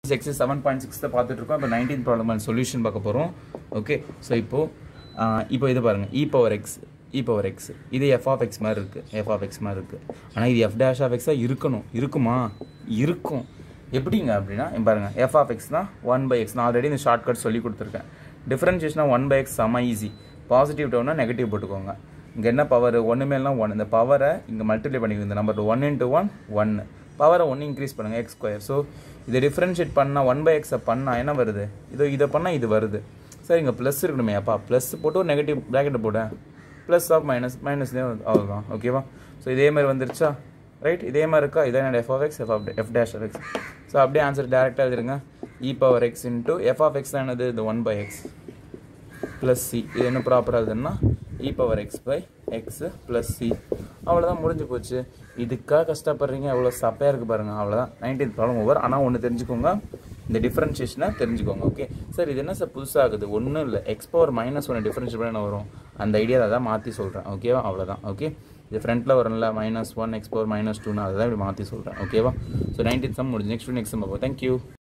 X seven point six தான் பார்த்துட்டு இருக்கோம் இப்போ நைன்டீன் ப்ராப்ளம் சொல்யூஷன் பார்க்க போகிறோம் ஓகே ஸோ இப்போது இப்போ இது பாருங்கள் e power x e power x இது எஃப் ஆஃப் எக்ஸ் மாதிரி இருக்குது எஃப் ஆஃப் எக்ஸ் மாதிரி இருக்குது ஆனால் இது எஃப் டேஷ் ஆஃப் எக்ஸாக இருக்கணும் இருக்குமா இருக்கும் எப்படிங்க அப்படின்னா இங்க பாருங்க எஃப் ஆஃப் எக்ஸ் தான் ஒன் பை எக்ஸ் நான் ஆல்ரெடி இந்த ஷார்ட்கட் சொல்லி கொடுத்துருக்கேன் டிஃப்ரென்ஷியேஷனாக ஒன் பை எக்ஸ் செம ஈஸி பாசிட்டிவ் டவுனா நெகட்டிவ் போட்டுக்கோங்க இங்கே என்ன பவர் ஒன்று மேலாம் ஒன் இந்த பவரை இங்கே மல்டிப்ளை பண்ணிக்கோங்க இந்த நம்பர் ஒன் இன்ட்டு ஒன் ஒன்று பவரை ஒன்று இன்க்ரீஸ் பண்ணுங்கள் எக்ஸ் ஸ்கொயர் ஸோ இதை டிஃப்ரென்ஷியேட் பண்ணால் ஒன் பை எக்ஸை பண்ணால் என்ன வருது இதோ இதை பண்ணால் இது வருது சார் இங்கே ப்ளஸ் இருக்கணுமே அப்பா ப்ளஸ் போட்டு ஒரு நெகட்டிவ் ப்ராக்கெட்டை போட்டேன் ப்ளஸ் ஆஃப் மைனஸ் மைனஸ்லேயே அவ்வளோதான் ஓகேவா ஸோ இதே மாதிரி வந்துருச்சா ரைட் இதே மாதிரி இருக்கா இதான் என்னோட f of x f of f dash of x so அப்படியே ஆன்சர் டேரெக்டாக எழுதிருங்க e power x into f of x தான் என்னது இந்த one by x plus c இது என்ன ப்ராப்பராக இருக்குதுன்னா e power x by x plus c அவ்வளோதான் முடிஞ்சு போச்சு இதுக்காக கஷ்டப்படுறீங்க எவ்வளோ சப்பையாக இருக்குது பாருங்கள் அவ்வளோதான் நைன்டீன் ப்ராப்ளம் ஓவர் ஆனால் ஒன்று தெரிஞ்சுக்கோங்க இந்த டிஃப்ரென்ஷியேஷனை தெரிஞ்சுக்கோங்க ஓகே சார் இது என்ன சார் புதுசாகுது ஒன்றும் இல்லை எக்ஸ் பவர் மைனஸ் ஒன்று டிஃப்ரென்ஷியேட் பண்ண வரும் அந்த ஐடியா தான் மாற்றி சொல்கிறேன் ஓகேவா அவ்வளோதான் ஓகே இது ஃப்ரண்ட்டில் வரும்ல minus one x power minus டூன்னு அதை தான் இப்படி மாற்றி சொல்கிறேன் ஓகேவா ஸோ நைன்டீன் சம் முடிஞ்சு நெக்ஸ்ட் நெக்ஸ்ட் சம் பார்ப்போம் தேங்க்யூ